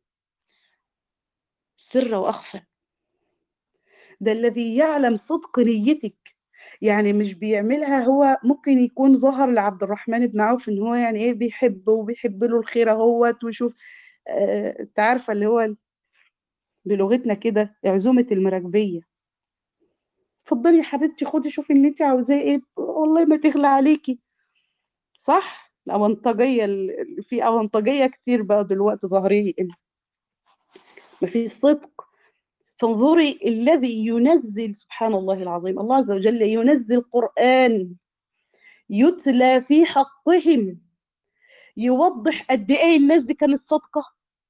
سر وأخفى ده الذي يعلم صدق نيتك يعني مش بيعملها هو ممكن يكون ظهر لعبد الرحمن بن عوف ان هو يعني ايه بيحب وبيحب له الخير اهوت ويشوف آه انت عارفه اللي هو بلغتنا كده عزومه المراكبيه اتفضلي يا حبيبتي خدي شوفي اللي انت عاوزاه ايه والله ما تغلى عليكي صح الاونطاجيه ال- في اونطاجيه كتير بقى دلوقتي ظاهرين ما في صدق فانظري الذي ينزل سبحان الله العظيم الله عز وجل ينزل قرآن يتلى في حقهم يوضح قد ايه الناس دي كانت صادقة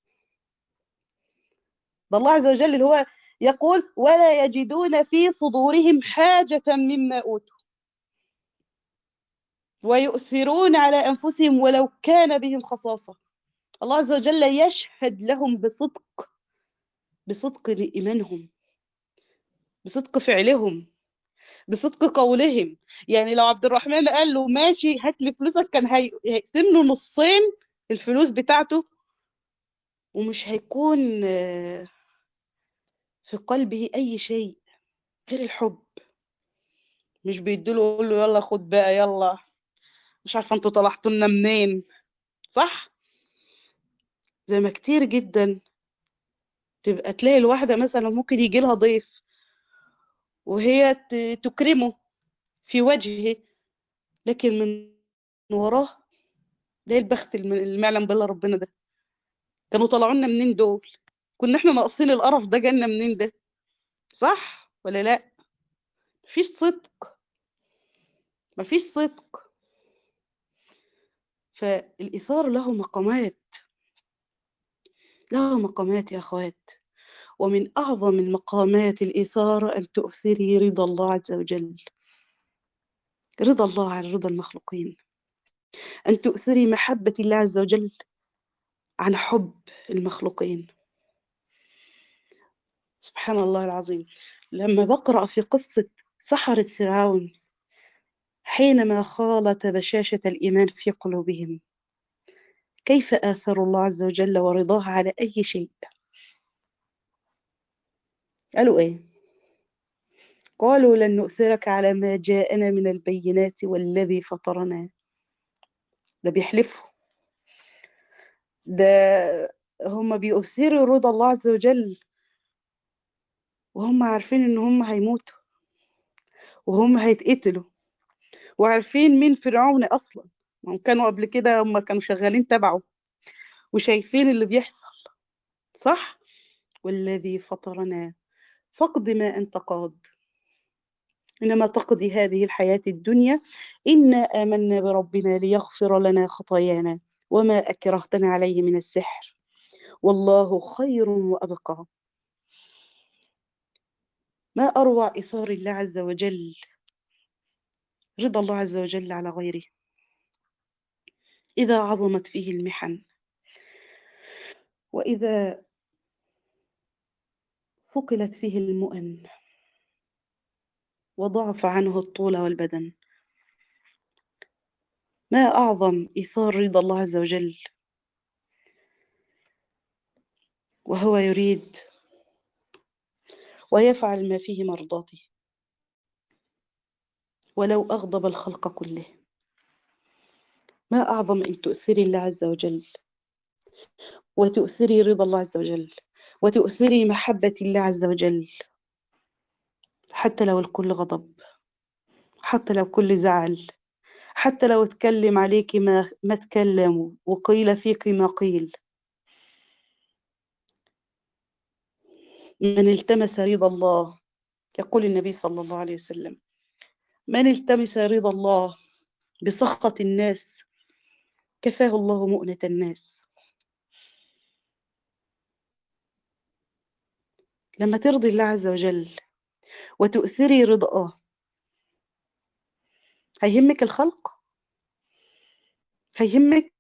ده الله عز وجل اللي هو يقول ولا يجدون في صدورهم حاجة مما أوتوا ويؤثرون على أنفسهم ولو كان بهم خصاصة الله عز وجل يشهد لهم بصدق بصدق إيمانهم بصدق فعلهم بصدق قولهم يعني لو عبد الرحمن قال له ماشي هات لي فلوسك كان هي- هيقسم له نصين الفلوس بتاعته ومش هيكون آه، في قلبه أي شيء غير الحب مش بيديله يقول له يلا خد بقى يلا مش عارفة انتوا طلعتوا لنا منين صح زي ما كتير جدا تبقى تلاقي الواحدة مثلا ممكن يجي لها ضيف وهي ت- تكرمه في وجهه لكن من وراه ده البخت الم- المعلم بالله ربنا ده كانوا طلعوا لنا منين دول كنا احنا ناقصين القرف ده جالنا منين ده صح ولا لا مفيش صدق مفيش صدق فالإيثار له مقامات له مقامات يا أخوات ومن أعظم المقامات الإيثار أن تؤثري رضا الله عز وجل رضا الله عن رضا المخلوقين أن تؤثري محبة الله عز وجل عن حب المخلوقين سبحان الله العظيم لما بقرأ في قصة سحرة فرعون حينما خالط بشاشة الإيمان في قلوبهم كيف آثروا الله عز وجل ورضاه على أي شيء قالوا إيه قالوا لن نؤثرك على ما جاءنا من البينات والذي فطرنا ده بيحلفوا ده هم بيؤثروا رضا الله عز وجل وهم عارفين ان هم هيموتوا وهم هيتقتلوا وعارفين مين فرعون اصلا هم كانوا قبل كده هم كانوا شغالين تبعه وشايفين اللي بيحصل صح والذي فطرنا فاقض ما انت قاض إنما تقضي هذه الحياة الدنيا إنا آمنا بربنا ليغفر لنا خطايانا وما أكرهتنا عليه من السحر والله خير وأبقى ما أروع إثار الله عز وجل رضا الله عز وجل على غيره إذا عظمت فيه المحن وإذا ثقلت فيه المؤن وضعف عنه الطول والبدن ما أعظم إيثار رضا الله عز وجل وهو يريد ويفعل ما فيه مرضاته ولو أغضب الخلق كله ما أعظم أن تؤثري الله عز وجل وتؤثري رضا الله عز وجل وتؤثري محبة الله عز وجل حتى لو الكل غضب حتى لو كل زعل حتى لو اتكلم عليك ما, ما تكلموا وقيل فيك ما قيل من التمس رضا الله يقول النبي صلى الله عليه وسلم من التمس رضا الله بسخط الناس كفاه الله مؤنة الناس لما ترضي الله عز وجل وتؤثري رضاه هيهمك الخلق هيهمك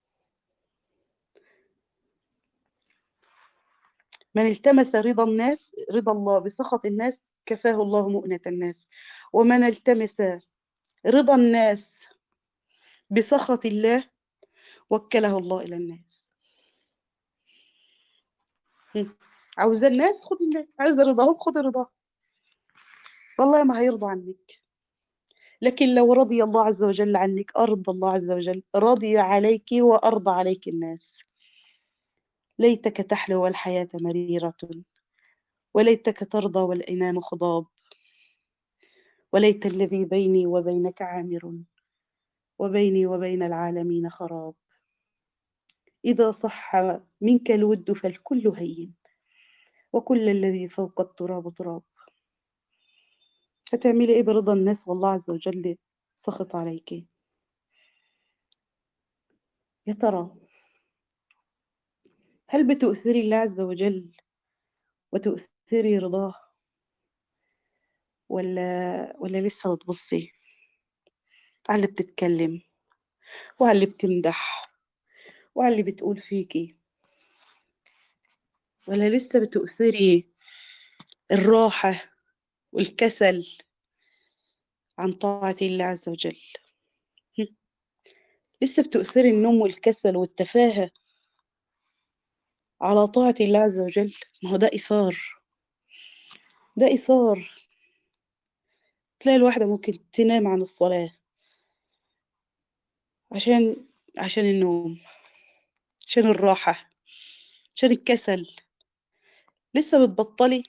من التمس رضا الناس رضا الله بسخط الناس كفاه الله مؤنة الناس ومن التمس رضا الناس بسخط الله وكله الله إلى الناس عاوزة الناس خد الناس عايزة رضاهم خد رضاهم والله ما هيرضى عنك لكن لو رضي الله عز وجل عنك أرضى الله عز وجل رضي عليك وأرضى عليك الناس ليتك تحلو والحياة مريرة وليتك ترضى والإنام خضاب وليت الذي بيني وبينك عامر وبيني وبين العالمين خراب إذا صح منك الود فالكل هين وكل الذي فوق التراب تراب هتعملي ايه برضا الناس والله عز وجل سخط عليك يا ترى هل بتؤثري الله عز وجل وتؤثري رضاه ولا ولا لسه بتبصي على اللي بتتكلم وعلى اللي بتمدح وعلى اللي بتقول فيكي ولا لسه بتؤثري الراحة والكسل عن طاعة الله عز وجل لسه بتؤثري النوم والكسل والتفاهة على طاعة الله عز وجل ما هو ده إثار ده إثار تلاقي الواحدة ممكن تنام عن الصلاة عشان عشان النوم عشان الراحة عشان الكسل لسه بتبطلي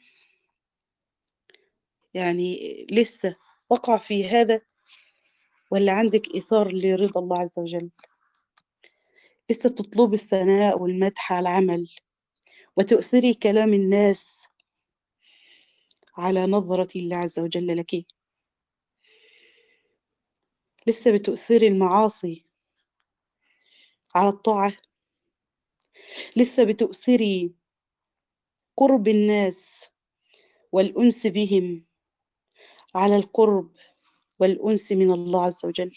يعني لسه وقع في هذا ولا عندك إثار لرضا الله عز وجل لسه تطلبي الثناء والمدح على العمل وتؤثري كلام الناس على نظرة الله عز وجل لك لسه بتؤثري المعاصي على الطاعة لسه بتؤثري قرب الناس والأنس بهم على القرب والأنس من الله عز وجل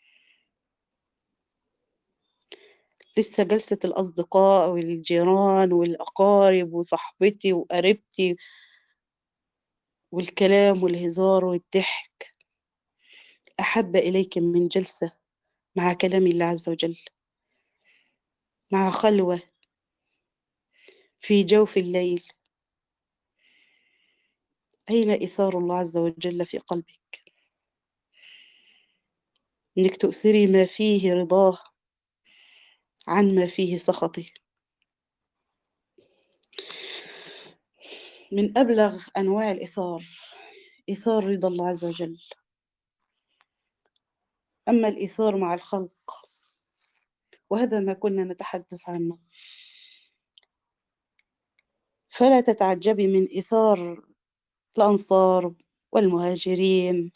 لسه جلسة الأصدقاء والجيران والأقارب وصحبتي وقريبتي والكلام والهزار والضحك أحب إليك من جلسة مع كلام الله عز وجل مع خلوة في جوف الليل أين إثار الله عز وجل في قلبك إنك تؤثري ما فيه رضاه عن ما فيه سخطه من أبلغ أنواع الإثار إثار رضا الله عز وجل أما الإثار مع الخلق وهذا ما كنا نتحدث عنه فلا تتعجبي من إثار الأنصار والمهاجرين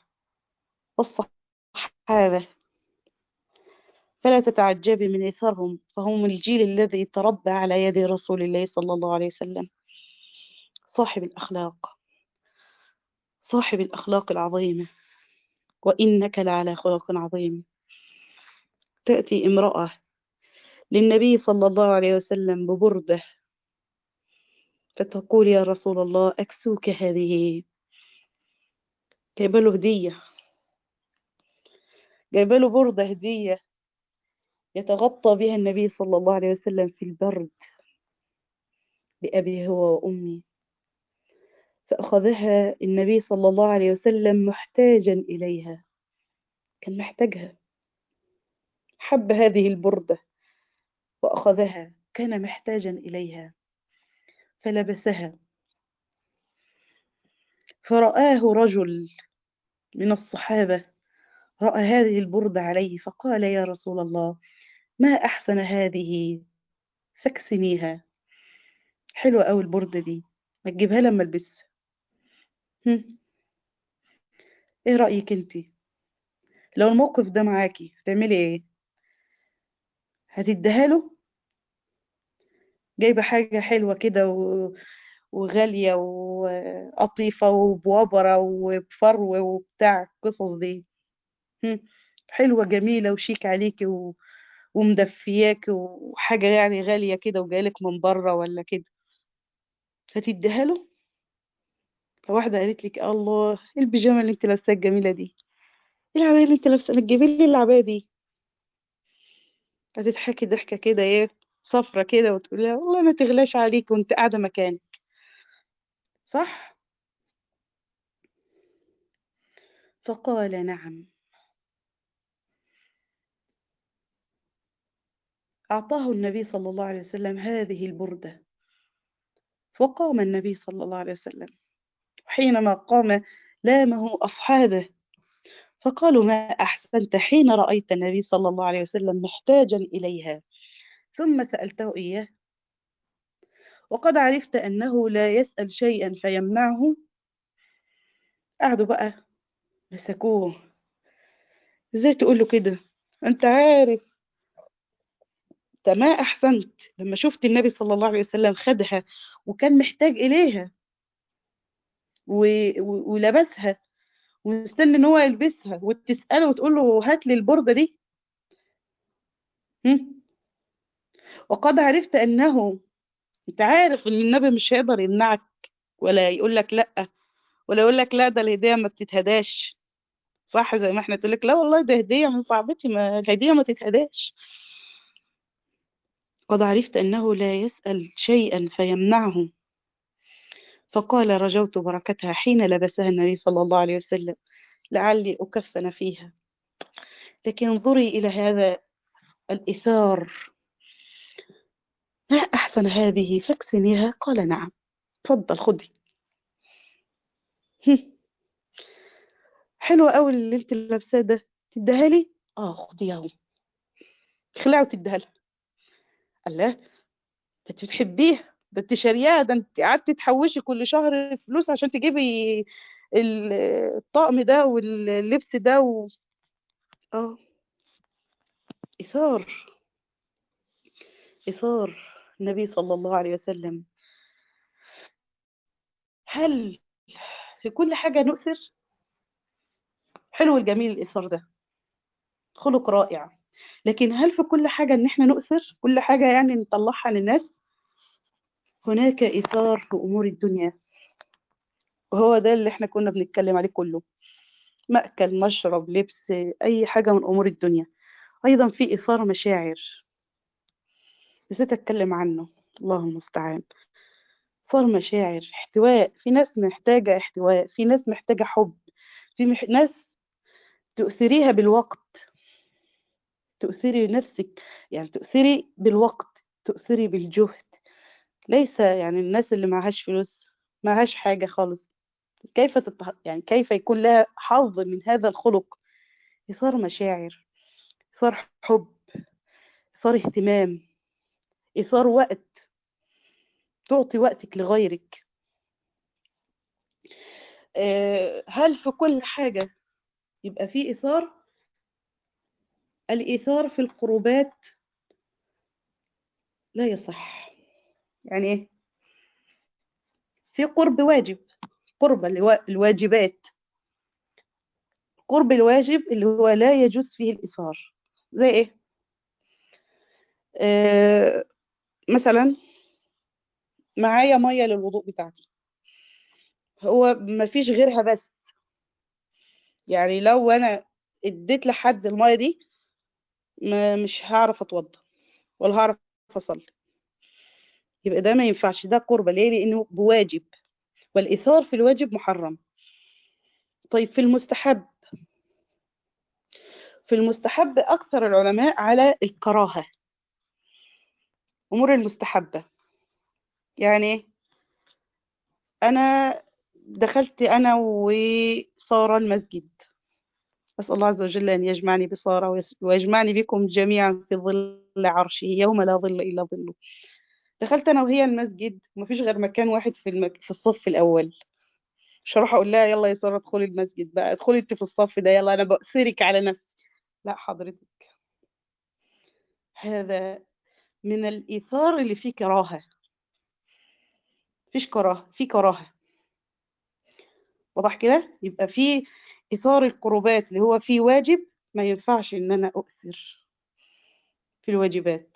والصحابة فلا تتعجبي من إثارهم فهم الجيل الذي تربى على يد رسول الله صلى الله عليه وسلم صاحب الأخلاق صاحب الأخلاق العظيمة وإنك لعلى خلق عظيم تأتي امرأة للنبي صلى الله عليه وسلم ببردة فتقول يا رسول الله أكسوك هذه جايبه له هدية جايبه له بردة هدية يتغطى بها النبي صلى الله عليه وسلم في البرد بأبي هو وأمي فأخذها النبي صلى الله عليه وسلم محتاجا إليها كان محتاجها حب هذه البردة وأخذها كان محتاجا إليها فلبسها فرآه رجل من الصحابة رأى هذه البردة عليه فقال يا رسول الله ما أحسن هذه فاكسنيها حلوة أوي البردة دي ما تجيبها لما البسها هم؟ ايه رأيك انتي لو الموقف ده معاكي هتعملي ايه هتديها له جايبة حاجة حلوة كده و... وغالية وقطيفة وبوبرة وبفرو وبتاع القصص دي هم. حلوة جميلة وشيك عليكي و... ومدفياك وحاجة يعني غالية كده وجايلك من بره ولا كده فتديها له فواحدة قالت لك الله ايه البيجامة اللي انت لابساها الجميلة دي ايه العباية اللي انت لابساها ما تجيبي لي العباية دي هتضحكي ضحكة كده ايه صفرة كده وتقول لها والله ما تغلاش عليك وانت قاعدة مكانك صح فقال نعم أعطاه النبي صلى الله عليه وسلم هذه البردة فقام النبي صلى الله عليه وسلم حينما قام لامه أصحابه فقالوا ما أحسنت حين رأيت النبي صلى الله عليه وسلم محتاجا إليها ثم سألته إياه وقد عرفت أنه لا يسأل شيئا فيمنعه قعدوا بقى مسكوه ازاي تقول له كده انت عارف انت ما احسنت لما شفت النبي صلى الله عليه وسلم خدها وكان محتاج اليها و... و... ولبسها ومستني ان هو يلبسها وتساله وتقول له هات لي البرده دي هم؟ وقد عرفت انه انت عارف ان النبي مش هيقدر يمنعك ولا يقول لك لا ولا يقول لك لا ده الهديه ما بتتهداش صح زي ما احنا تقول لك لا والله ده هديه من صاحبتي ما الهديه ما تتهداش قد عرفت انه لا يسال شيئا فيمنعه فقال رجوت بركتها حين لبسها النبي صلى الله عليه وسلم لعلي أكفن فيها لكن انظري إلى هذا الإثار ما أحسن هذه فاكسنيها قال نعم تفضل خدي حلوة أوي اللي انت لابساه ده تديها لي اه خديها اهو خلعي وتديها لها الله ده انت بتحبيها ده انت شارياها ده انت قعدتي تحوشي كل شهر فلوس عشان تجيبي الطقم ده واللبس ده و... اه إثار إثار النبي صلى الله عليه وسلم هل في كل حاجة نؤثر حلو الجميل الإثار ده خلق رائع لكن هل في كل حاجة إن إحنا نؤثر كل حاجة يعني نطلعها للناس هناك إثار في أمور الدنيا وهو ده اللي إحنا كنا بنتكلم عليه كله مأكل مشرب لبس أي حاجة من أمور الدنيا أيضا في إثار مشاعر نسيت أتكلم عنه الله المستعان إثار مشاعر احتواء في ناس محتاجة احتواء في ناس محتاجة حب في مح... ناس تؤثريها بالوقت تؤثري نفسك يعني تؤثري بالوقت تؤثري بالجهد ليس يعني الناس اللي معهاش فلوس معهاش حاجة خالص كيف تتح... يعني كيف يكون لها حظ من هذا الخلق إثار مشاعر إثار حب إثار اهتمام إثار وقت تعطي وقتك لغيرك هل في كل حاجة يبقى في إثار الإيثار في القربات لا يصح يعني إيه في قرب واجب قرب الواجبات قرب الواجب اللي هو لا يجوز فيه الإيثار زي إيه آه مثلا معايا مية للوضوء بتاعتي هو ما فيش غيرها بس يعني لو أنا اديت لحد المية دي ما مش هعرف اتوضى ولا هعرف اصلي يبقى ده ما ينفعش ده قربة ليه لأنه بواجب والإيثار في الواجب محرم طيب في المستحب في المستحب أكثر العلماء على الكراهة أمور المستحبة يعني أنا دخلت أنا وسارة المسجد أسأل الله عز وجل أن يجمعني بسارة ويجمعني بكم جميعا في ظل عرشه يوم لا ظل إلا ظله دخلت أنا وهي المسجد ومفيش غير مكان واحد في, المك... في الصف الأول مش هروح أقول لها يلا يا سارة ادخلي المسجد بقى ادخلي أنت في الصف ده يلا أنا بأثرك على نفسي لا حضرتك هذا من الإيثار اللي فيه كراهة فيش كراهة في كراهة واضح كده يبقى في إثار القربات اللي هو فيه واجب ما ينفعش إن أنا أؤثر في الواجبات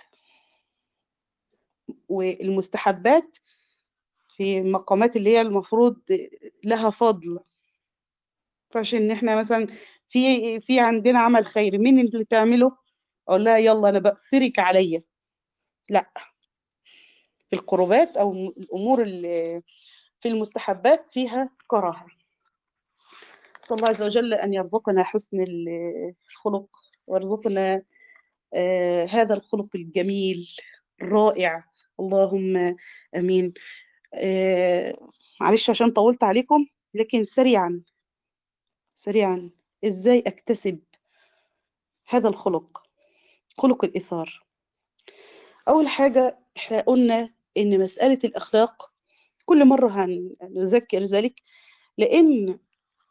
والمستحبات في المقامات اللي هي المفروض لها فضل فعشان احنا مثلا في في عندنا عمل خير مين اللي تعمله اقول لها يلا انا بأثرك عليا لا في القربات او الامور اللي في المستحبات فيها كراهه نسال الله عز وجل ان يرزقنا حسن الخلق ويرزقنا آه هذا الخلق الجميل الرائع اللهم امين آه معلش عشان طولت عليكم لكن سريعا سريعا ازاي اكتسب هذا الخلق خلق الايثار اول حاجه احنا قلنا ان مساله الاخلاق كل مره هنذكر ذلك لان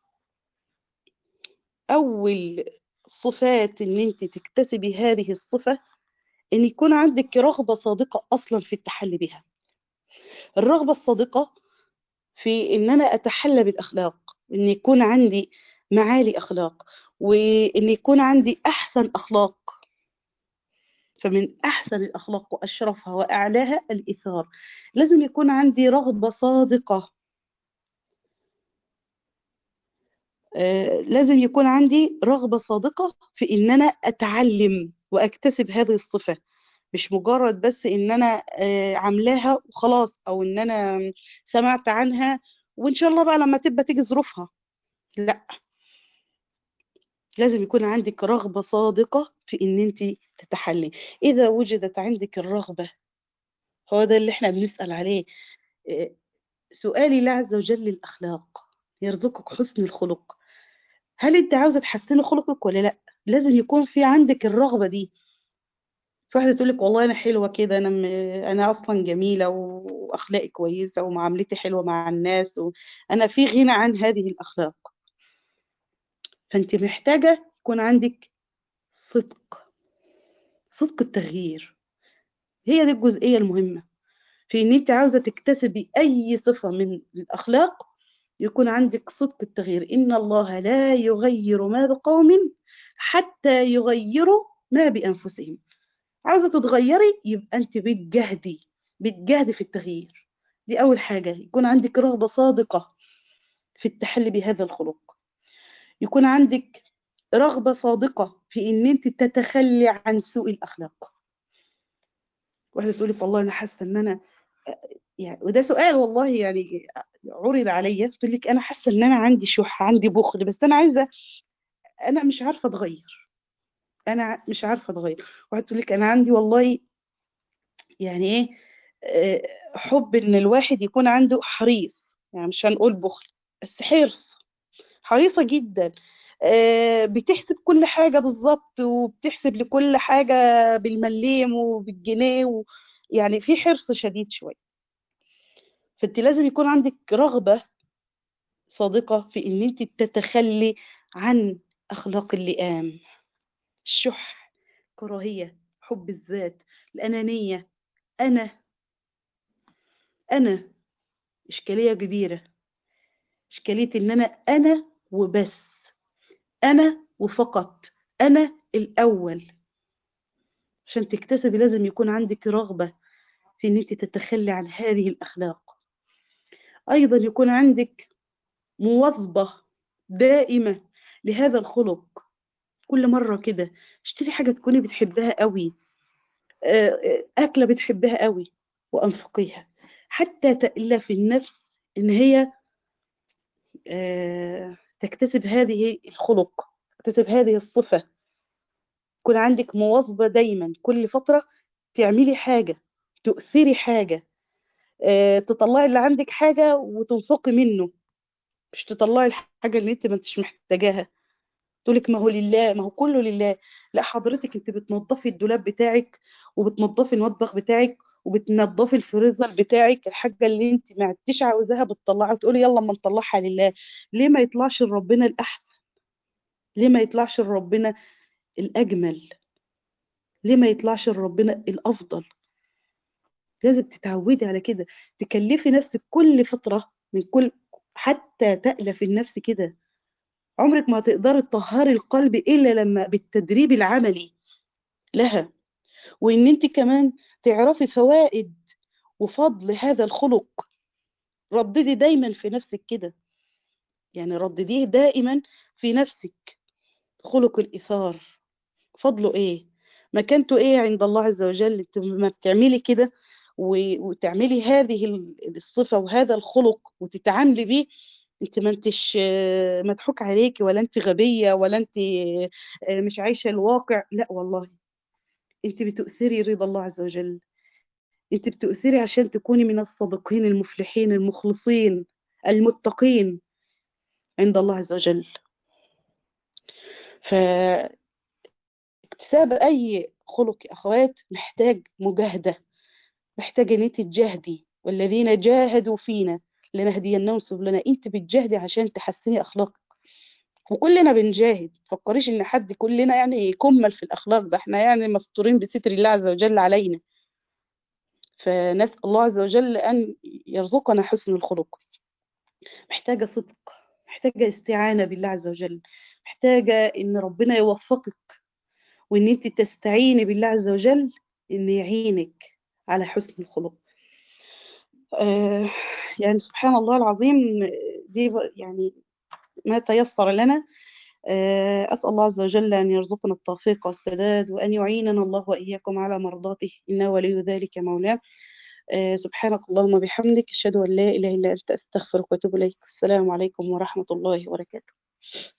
اول صفات ان انت تكتسبي هذه الصفه ان يكون عندك رغبه صادقه اصلا في التحلي بها الرغبه الصادقه في ان انا اتحلى بالاخلاق ان يكون عندي معالي اخلاق وان يكون عندي احسن اخلاق فمن احسن الاخلاق واشرفها واعلاها الايثار لازم يكون عندي رغبه صادقه آه لازم يكون عندي رغبه صادقه في ان انا اتعلم واكتسب هذه الصفه مش مجرد بس ان انا آه عاملاها وخلاص او ان انا سمعت عنها وان شاء الله بقى لما تبقى تيجي ظروفها لا لازم يكون عندك رغبة صادقة في ان انت تتحلي اذا وجدت عندك الرغبة هو ده اللي احنا بنسأل عليه سؤال الله عز وجل الاخلاق يرزقك حسن الخلق هل انت عاوزة تحسني خلقك ولا لا لازم يكون في عندك الرغبة دي في واحدة تقول لك والله انا حلوة كده انا م... انا اصلا جميلة واخلاقي كويسة ومعاملتي حلوة مع الناس وانا في غنى عن هذه الاخلاق فانت محتاجة يكون عندك صدق صدق التغيير هي دي الجزئية المهمة في ان انت عاوزة تكتسبي اي صفة من الاخلاق يكون عندك صدق التغيير ان الله لا يغير ما بقوم حتى يغيروا ما بانفسهم عاوزة تتغيري يبقى انت بتجهدي بتجهدي في التغيير دي اول حاجة يكون عندك رغبة صادقة في التحلي بهذا الخلق يكون عندك رغبة صادقة في ان انت تتخلي عن سوء الاخلاق واحدة تقولي والله انا حاسة ان انا يعني وده سؤال والله يعني عرض عليا تقول لك انا حاسة ان انا عندي شح عندي بخل بس انا عايزة انا مش عارفة اتغير انا مش عارفة اتغير واحدة تقول لك انا عندي والله يعني ايه حب ان الواحد يكون عنده حريص يعني مش هنقول بخل بس حرص حريصة جدا بتحسب كل حاجة بالظبط وبتحسب لكل حاجة بالمليم وبالجنيه و... يعني في حرص شديد شوية فانت لازم يكون عندك رغبة صادقة في ان انت تتخلي عن اخلاق اللئام الشح كراهية حب الذات الانانية انا انا اشكالية كبيرة اشكالية ان انا انا وبس انا وفقط انا الاول عشان تكتسبي لازم يكون عندك رغبة في ان انت تتخلي عن هذه الاخلاق ايضا يكون عندك مواظبة دائمة لهذا الخلق كل مرة كده اشتري حاجة تكوني بتحبها قوي اكلة بتحبها قوي وأنفقيها حتى تألف النفس إن هي آه، تكتسب هذه الخلق تكتسب هذه الصفة يكون عندك مواظبة دايما كل فترة تعملي حاجة تؤثري حاجة آه، تطلعي اللي عندك حاجة وتنفقي منه مش تطلعي الحاجة اللي انت ما انتش محتاجاها تقولك ما هو لله ما هو كله لله لا حضرتك انت بتنظفي الدولاب بتاعك وبتنظفي المطبخ بتاعك وبتنظفي الفريزر بتاعك الحاجة اللي انت ما عدتيش عاوزاها بتطلعها وتقولي يلا ما نطلعها لله ليه ما يطلعش لربنا الأحسن ليه ما يطلعش لربنا الأجمل ليه ما يطلعش لربنا الأفضل لازم تتعودي على كده تكلفي نفسك كل فترة من كل حتى تألف النفس كده عمرك ما هتقدري تطهري القلب إلا لما بالتدريب العملي لها وإن أنت كمان تعرفي فوائد وفضل هذا الخلق رددي دايما في نفسك كده يعني ردديه دائما في نفسك خلق الإثار فضله إيه مكانته إيه عند الله عز وجل انت ما بتعملي كده وتعملي هذه الصفة وهذا الخلق وتتعاملي بيه انت ما انتش مضحوك عليكي ولا انت غبية ولا انت مش عايشة الواقع لا والله انت بتؤثري رضا الله عز وجل انت بتؤثري عشان تكوني من الصادقين المفلحين المخلصين المتقين عند الله عز وجل فاكتساب اي خلق يا اخوات محتاج مجاهدة محتاجة ان انت تجاهدي والذين جاهدوا فينا لنهدينهم سبلنا انت بتجاهدي عشان تحسني اخلاقك وكلنا بنجاهد فكريش ان حد كلنا يعني يكمل في الاخلاق ده احنا يعني مستورين بستر الله عز وجل علينا فنسال الله عز وجل ان يرزقنا حسن الخلق محتاجه صدق محتاجه استعانه بالله عز وجل محتاجه ان ربنا يوفقك وان انت تستعيني بالله عز وجل ان يعينك على حسن الخلق آه يعني سبحان الله العظيم دي يعني ما تيسر لنا آه أسأل الله عز وجل أن يرزقنا التوفيق والسداد وأن يعيننا الله وإياكم على مرضاته إنه ولي ذلك مولاه آه سبحانك اللهم بحمدك أشهد أن لا إله إلا أنت أستغفرك وأتوب إليك السلام عليكم ورحمة الله وبركاته